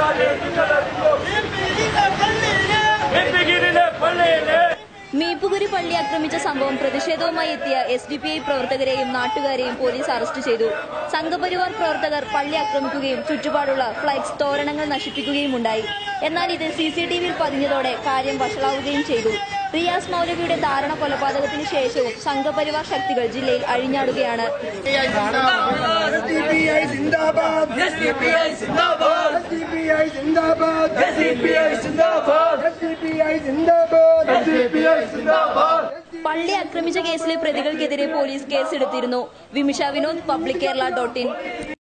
എപ്പിഗിരിലെ പള്ളിയിലെ മീപ്പുകുരി പള്ളി ആക്രമിച്ച സംഭവം പ്രതിഷേധവുമായി എത്തിയ എസ് ഡി പി ഐ പ്രവർത്തകരെയും നാട്ടുകാരെയും പോലീസ് അറസ്റ്റ് ചെയ്തു സംഘപരിവാർ പ്രവർത്തകർ പള്ളി ആക്രമിക്കുകയും ചുറ്റുപാടുള്ള ഫ്ലക്സ് തോരണങ്ങൾ നശിപ്പിക്കുകയും ഉണ്ടായി എന്നാൽ ഇത് സി സി ടി വിയിൽ പതിഞ്ഞതോടെ കാര്യം വഷളാവുകയും ചെയ്തു റിയാസ് മൗലവിയുടെ ദാരുണ കൊലപാതകത്തിന് ശേഷവും സംഘപരിവാർ ശക്തികൾ ജില്ലയിൽ അഴിഞ്ഞാടുകയാണ് SDPI സിന്ദാബാദ് എസ്ഡിപിഐ സിന്ദാബാദ് SDPI സിന്ദാബാദ് എസ്ഡിപിഐ സിന്ദാബാദ് SDPI സിന്ദാബാദ് എസ്ഡിപിഐ സിന്ദാബാദ് പള്ളി ആക്രമിച്ച കേസിലെ പ്രതികൾക്കെതിരെ പോലീസ് കേസെടുത്തിരുന്നു Vimisha Vinod public Kerala dot in